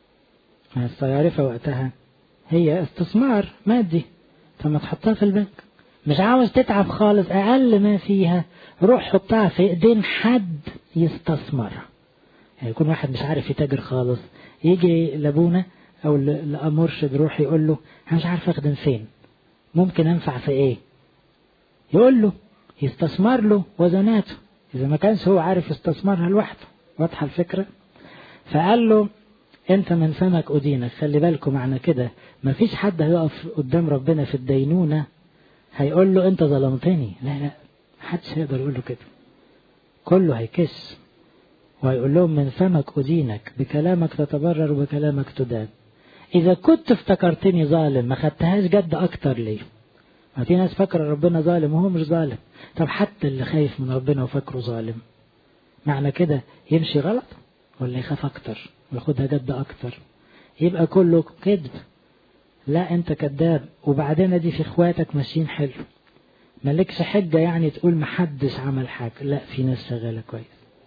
الصيارفة وقتها هي استثمار مادي فما تحطها في البنك مش عاوز تتعب خالص أقل ما فيها روح حطها في إيدين حد يستثمرها يعني يكون واحد مش عارف يتاجر خالص يجي لابونا أو لمرشد روح يقول له أنا مش عارف أخدم فين ممكن أنفع في إيه يقول له يستثمر له وزناته إذا ما كانش هو عارف يستثمرها لوحده واضحة الفكرة فقال له انت من فمك أدينك خلي بالكم معنى كده مفيش حد هيقف قدام ربنا في الدينونة هيقول له انت ظلمتني لا لا محدش هيقدر يقول له كده كله هيكس وهيقول لهم من فمك أدينك بكلامك تتبرر وبكلامك تدان إذا كنت افتكرتني ظالم ما خدتهاش جد أكتر ليه ما في ناس فاكرة ربنا ظالم وهو مش ظالم طب حتى اللي خايف من ربنا وفاكره ظالم معنى كده يمشي غلط ولا يخاف أكتر وياخدها جد أكتر يبقى كله كذب لا أنت كذاب وبعدين دي في إخواتك ماشيين حلو مالكش حجة يعني تقول محدش عمل حاجة لا في ناس شغالة كويس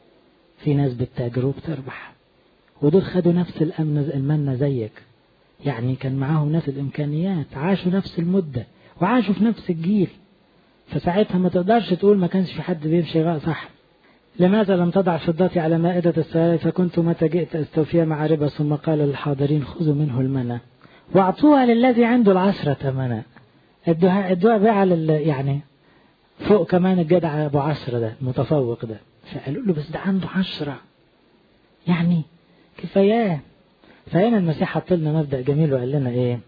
في ناس بتتاجر وبتربح ودول خدوا نفس الأمن المنة زيك يعني كان معاهم نفس الإمكانيات عاشوا نفس المدة وعاشوا في نفس الجيل فساعتها ما تقدرش تقول ما كانش في حد بيمشي غا صح لماذا لم تضع فضتي على مائدة السائل فكنت متى جئت استوفي مع ربا ثم قال للحاضرين خذوا منه المنى واعطوها للذي عنده العشرة منى ادوها ادوها بقى على يعني فوق كمان الجدع ابو عشرة ده المتفوق ده فقالوا له بس ده عنده عشرة يعني كفاياه فهنا المسيح حط لنا مبدأ جميل وقال لنا ايه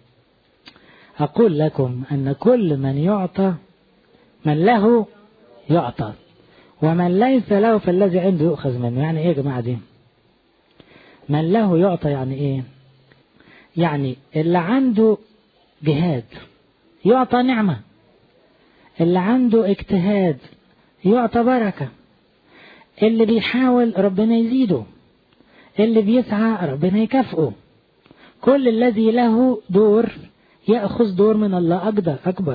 أقول لكم أن كل من يعطى من له يعطى ومن ليس له فالذي عنده يؤخذ منه يعني ايه يا جماعة دي من له يعطى يعني ايه يعني اللي عنده جهاد يعطى نعمة اللي عنده اجتهاد يعطى بركة اللي بيحاول ربنا يزيده اللي بيسعى ربنا يكافئه كل الذي له دور يأخذ دور من الله أقدر أكبر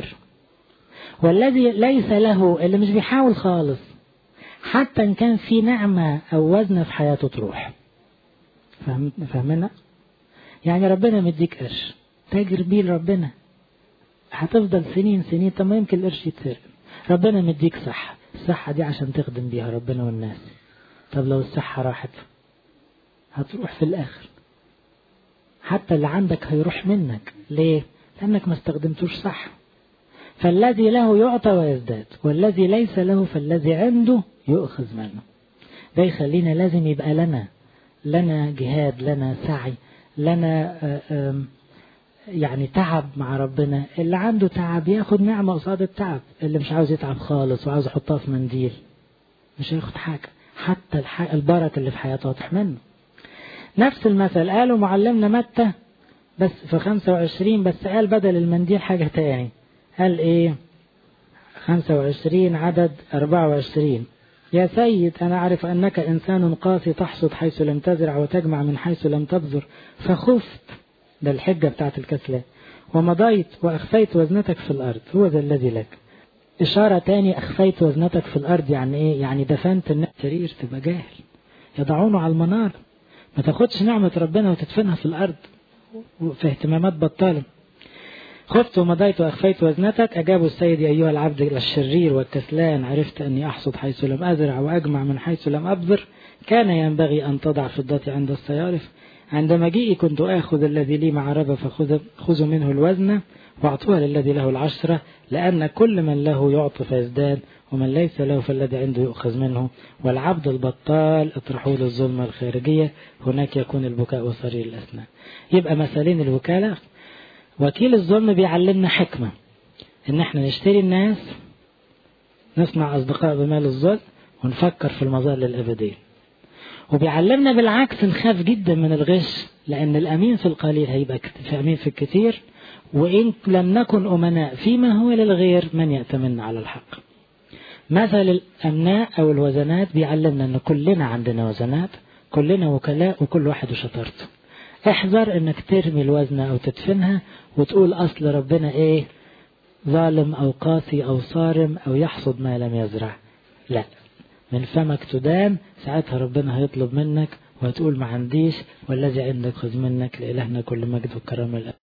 والذي ليس له اللي مش بيحاول خالص حتى إن كان في نعمة أو وزن في حياته تروح فاهمنا؟ يعني ربنا مديك قرش تاجر بيه لربنا هتفضل سنين سنين طب ما يمكن القرش يتسرق ربنا مديك صحة الصحة دي عشان تخدم بيها ربنا والناس طب لو الصحة راحت هتروح في الآخر حتى اللي عندك هيروح منك ليه؟ لأنك ما استخدمتوش صح فالذي له يعطى ويزداد والذي ليس له فالذي عنده يؤخذ منه ده يخلينا لازم يبقى لنا لنا جهاد لنا سعي لنا يعني تعب مع ربنا اللي عنده تعب ياخد نعمة قصاد التعب اللي مش عاوز يتعب خالص وعاوز يحطها في منديل مش هياخد حاجة حتى البركة اللي في حياته هتروح منه نفس المثل قالوا معلمنا متى بس في 25 بس قال بدل المنديل حاجة تاني قال ايه 25 عدد 24 يا سيد أنا أعرف أنك إنسان قاسي تحصد حيث لم تزرع وتجمع من حيث لم تبذر فخفت ده الحجة بتاعت الكسلان ومضيت وأخفيت وزنتك في الأرض هو ذا الذي لك إشارة تاني أخفيت وزنتك في الأرض يعني إيه يعني دفنت الناس سرير تبقى جاهل يضعونه على المنار ما تاخدش نعمة ربنا وتدفنها في الأرض في اهتمامات بطالة خفت ومضيت وأخفيت وزنتك أجاب السيد أيها العبد الشرير والكسلان عرفت أني أحصد حيث لم أزرع وأجمع من حيث لم أبذر كان ينبغي أن تضع فضتي عند الصيارف عند مجيئي كنت آخذ الذي لي مع ربا فخذوا منه الوزن واعطوها للذي له العشرة لأن كل من له يعطي فيزداد ومن ليس له فالذي عنده يؤخذ منه والعبد البطال اطرحوه للظلمة الخارجية هناك يكون البكاء وصرير الأسنان يبقى مثالين الوكالة وكيل الظلم بيعلمنا حكمة ان احنا نشتري الناس نصنع أصدقاء بمال الظلم ونفكر في المظال الأبدية وبيعلمنا بالعكس نخاف جدا من الغش لأن الأمين في القليل هيبقى في أمين في الكثير وإن لم نكن أمناء فيما هو للغير من يأتمن على الحق مثل الأمناء أو الوزنات بيعلمنا أن كلنا عندنا وزنات كلنا وكلاء وكل واحد وشطارته احذر انك ترمي الوزنة او تدفنها وتقول اصل ربنا ايه ظالم او قاسي او صارم او يحصد ما لم يزرع لا من فمك تدان ساعتها ربنا هيطلب منك وهتقول ما عنديش والذي عندك خذ منك لإلهنا كل مجد وكرم الأب